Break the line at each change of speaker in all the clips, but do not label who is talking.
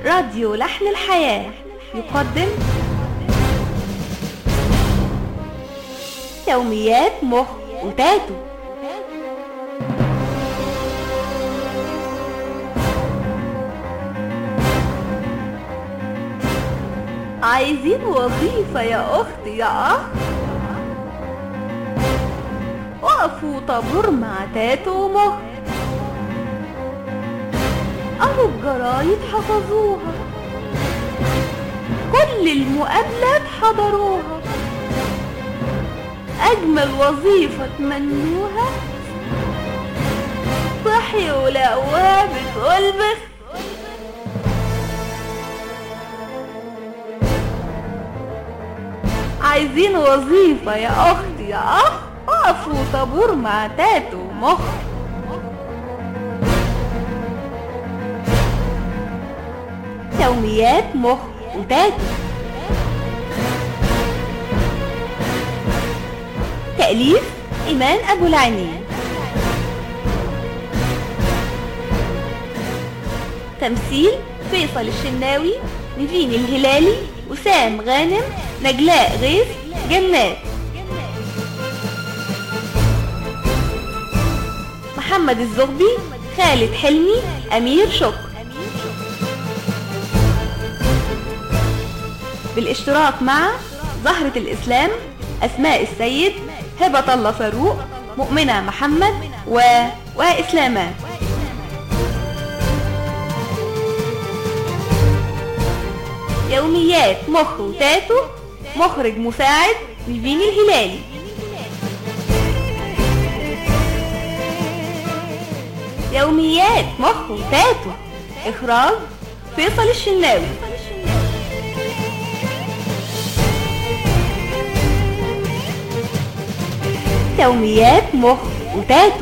راديو لحن الحياة يقدم يوميات مخ وتاتو عايزين وظيفة يا أختي يا أخ وقفوا طابور مع تاتو ومخ أهو الجرايد حفظوها كل المقابلات حضروها أجمل وظيفة تمنوها صحي ولقوها بتقول بس عايزين وظيفة يا أختي يا أخ وقفوا طابور مع تاتو مخ يوميات مخ وتاتو تأليف إيمان أبو العينين تمثيل فيصل الشناوي نيفين الهلالي وسام غانم نجلاء غيث جنات محمد الزغبي خالد حلمي أمير شكر بالاشتراك مع زهرة الإسلام أسماء السيد هبة الله فاروق مؤمنة محمد و... وإسلامان يوميات مخ وتاتو مخرج مساعد نيفين الهلالي يوميات مخ وتاتو إخراج فيصل الشناوي يوميات مخ وتاتو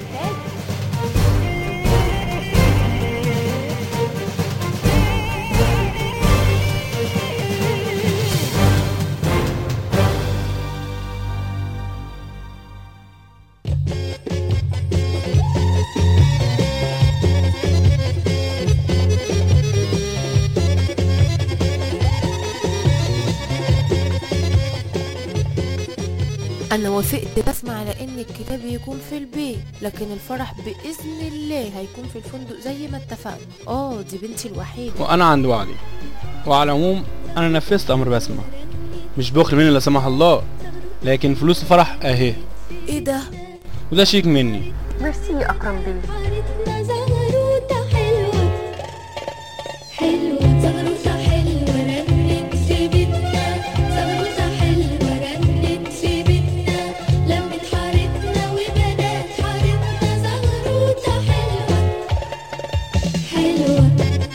أنا وافقت بسمع على إن الكتاب يكون في البيت لكن الفرح بإذن الله هيكون في الفندق زي ما اتفقنا آه دي بنتي الوحيدة
وانا عند وعدي وعلى العموم انا نفذت امر بسمة مش بخل مني لا سمح الله لكن فلوس الفرح اهي
إيه ده؟
وده شيك مني
ميرسي يا أكرم بيه
حارتنا زغروطة حلوة حلوة زغروطة حلوة رنت في بيتنا زغروطة حلوة رنت في بيتنا لمت حارتنا وبنات حارتنا زغروطة حلوة حلوة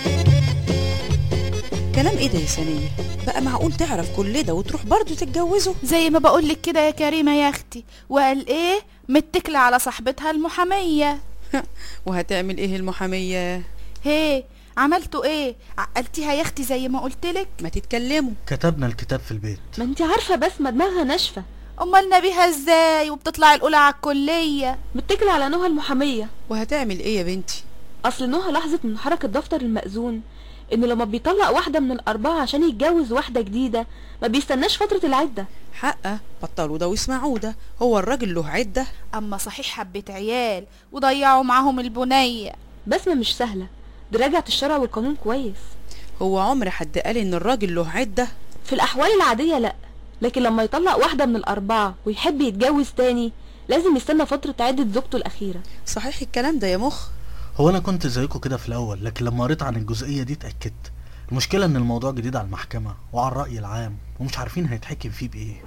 كلام ايه ده يا سنية بقى معقول تعرف كل ده وتروح برضو تتجوزه
زي ما بقولك كده يا كريمة يا أختي وقال إيه متكلة على صاحبتها المحامية
وهتعمل ايه المحامية
هي عملتوا إيه عقلتيها يا أختي زي ما قلتلك
ما تتكلموا
كتبنا الكتاب في البيت
ما انت عارفة بسمة دماغها ناشفة
أمال نبيها إزاي وبتطلع الأولى على الكلية
متكلة على نهى المحامية
وهتعمل ايه يا بنتي
أصل نهى لاحظت من حركة دفتر المأذون إنه لما بيطلق واحدة من الأربعة عشان يتجوز واحدة جديدة ما بيستناش فترة العدة
حقه بطلوا ده واسمعوا ده هو الراجل له عدة
أما صحيح حبة عيال وضيعوا معاهم البنية
بسمة مش سهلة دي راجعة الشرع والقانون كويس
هو عمر حد قال ان الراجل له عدة
في الأحوال العادية لأ لكن لما يطلق واحدة من الأربعة ويحب يتجوز تاني لازم يستنى فترة عدة زوجته الأخيرة
صحيح الكلام ده يا مخ
هو انا كنت زيكم كده في الاول لكن لما قريت عن الجزئيه دي اتاكدت المشكله ان الموضوع جديد على المحكمه وعلى الراي العام ومش عارفين هيتحكم فيه بايه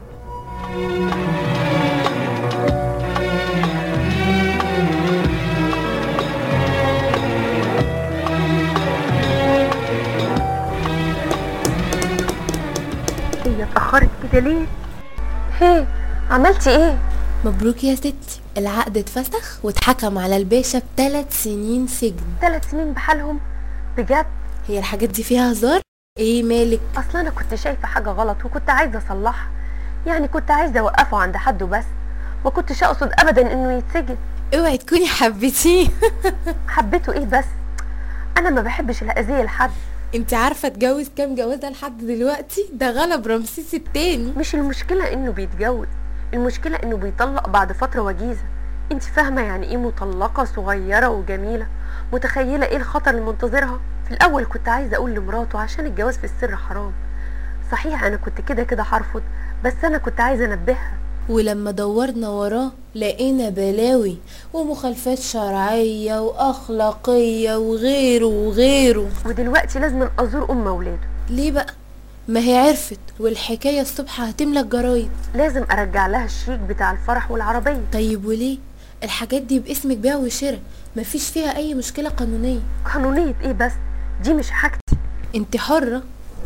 هي اتأخرت كده ليه؟ هي عملتي ايه؟
مبروك يا ستي العقد اتفسخ واتحكم على الباشا بثلاث سنين سجن
ثلاث سنين بحالهم بجد
هي الحاجات دي فيها هزار ايه مالك
اصل انا كنت شايفه حاجه غلط وكنت عايزه اصلحها يعني كنت عايزه اوقفه عند حده بس ما كنتش اقصد ابدا انه يتسجن
اوعي تكوني حبيتيه
حبيته ايه بس انا ما بحبش الاذيه لحد
انت عارفة اتجوز كام جوازة لحد دلوقتي ده غلب رمسيس التاني
مش المشكلة انه بيتجوز المشكلة انه بيطلق بعد فترة وجيزة انت فاهمة يعني ايه مطلقة صغيرة وجميلة متخيلة ايه الخطر اللي منتظرها في الاول كنت عايزة اقول لمراته عشان الجواز في السر حرام صحيح انا كنت كده كده هرفض بس انا كنت عايزة انبهها
ولما دورنا وراه لقينا بلاوي ومخالفات شرعية وأخلاقية وغيره وغيره
ودلوقتي لازم ازور ام اولاده
ليه بقى؟ ما هي عرفت والحكاية الصبح هتملى الجرايد
لازم ارجع لها الشيك بتاع الفرح والعربية
طيب وليه؟ الحاجات دي باسمك بيع وشراء مفيش فيها أي مشكلة قانونية
قانونية ايه بس دي مش حاجتي
انت حرة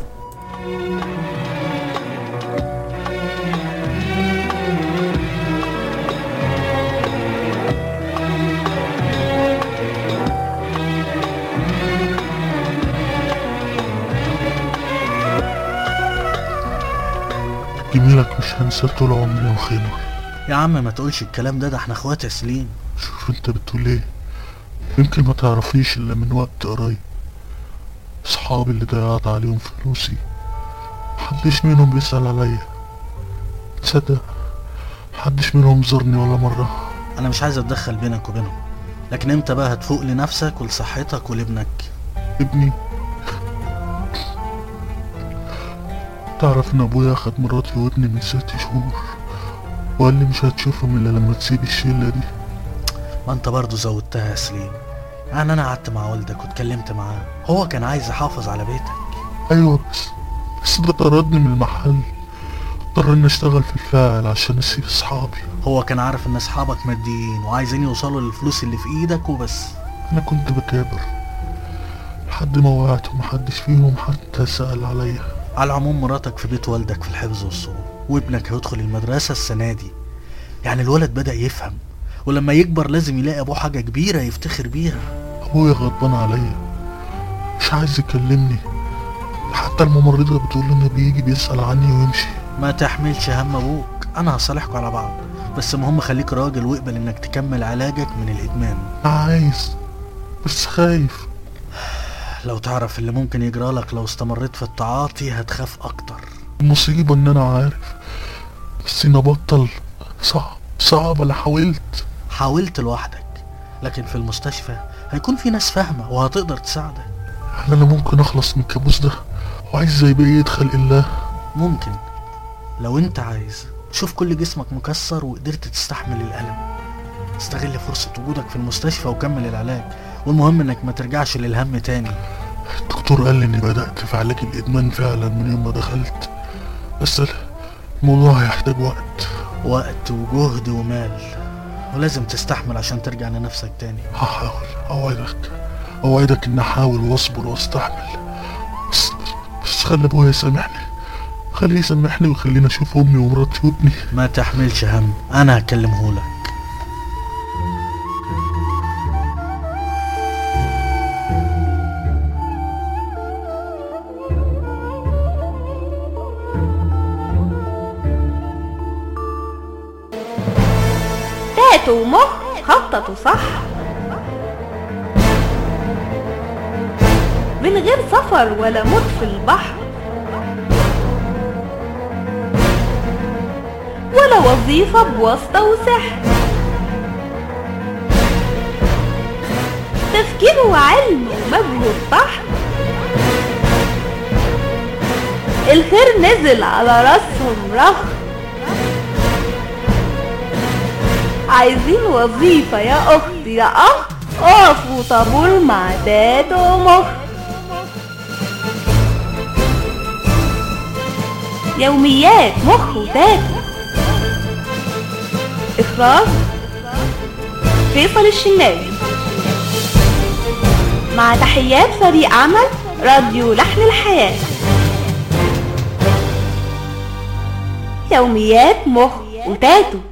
جميلك مش هنساه طول عمري يا خمر
يا عم ما تقولش الكلام ده ده احنا اخوات يا سليم
شوف انت بتقول ايه يمكن ما تعرفيش الا من وقت قريب اصحابي اللي ضيعت عليهم فلوسي محدش منهم بيسأل عليا تصدق محدش منهم زارني ولا مرة
انا مش عايز اتدخل بينك وبينهم لكن امتى بقى هتفوق لنفسك ولصحتك ولابنك
ابني تعرف ان ابويا اخد مراتي وابني من ست شهور وقال لي مش هتشوفهم الا لما تسيب الشلة دي
ما انت برضه زودتها يا سليم يعني انا قعدت مع والدك واتكلمت معاه هو كان عايز يحافظ على بيتك
ايوه بس بس ده طردني من المحل اضطر اشتغل في الفاعل عشان اسيب اصحابي
هو كان عارف ان اصحابك ماديين وعايزين يوصلوا للفلوس اللي في ايدك وبس
انا كنت بكابر لحد ما وقعت ومحدش فيهم حتى سأل عليا
على العموم مراتك في بيت والدك في الحفظ والصوم وابنك هيدخل المدرسة السنة دي يعني الولد بدأ يفهم ولما يكبر لازم يلاقي ابوه حاجة كبيرة يفتخر بيها
ابويا غضبان عليا مش عايز يكلمني حتى الممرضة بتقول انه بيجي بيسأل عني ويمشي
ما تحملش هم ابوك انا هصالحكوا على بعض بس المهم خليك راجل واقبل انك تكمل علاجك من الادمان
انا عايز بس خايف
لو تعرف اللي ممكن يجرالك لو استمريت في التعاطي هتخاف اكتر
المصيبة ان انا عارف بس اني ابطل صعب صعب انا حاولت
حاولت لوحدك لكن في المستشفى هيكون في ناس فاهمة وهتقدر تساعدك
يعني انا ممكن اخلص من الكابوس ده وعايز زي بقية خلق الله
ممكن لو انت عايز شوف كل جسمك مكسر وقدرت تستحمل الألم استغل فرصة وجودك في المستشفى وكمل العلاج والمهم انك ما ترجعش للهم تاني
الدكتور قال لي اني بدأت في علاج الادمان فعلا من يوم ما دخلت بس الموضوع هيحتاج وقت
وقت وجهد ومال ولازم تستحمل عشان ترجع لنفسك تاني
هحاول اوعدك اوعدك اني احاول واصبر واستحمل بس بس خلي ابويا يسامحني خليه يسامحني ويخليني اشوف امي ومراتي وابني
ما تحملش هم انا هكلمهولك
تاتو ومخ خططوا صح من غير سفر ولا موت في البحر ولا وظيفة بواسطة وسحر تفكير وعلم ومجهود بحر الخير نزل على راسهم رخ عايزين وظيفة يا أختي يا أخ اقفوا طابور مع تاتو مخ يوميات مخ وتاتو إخراج فيصل الشناوي مع تحيات فريق عمل راديو لحن الحياة يوميات مخ وتاتو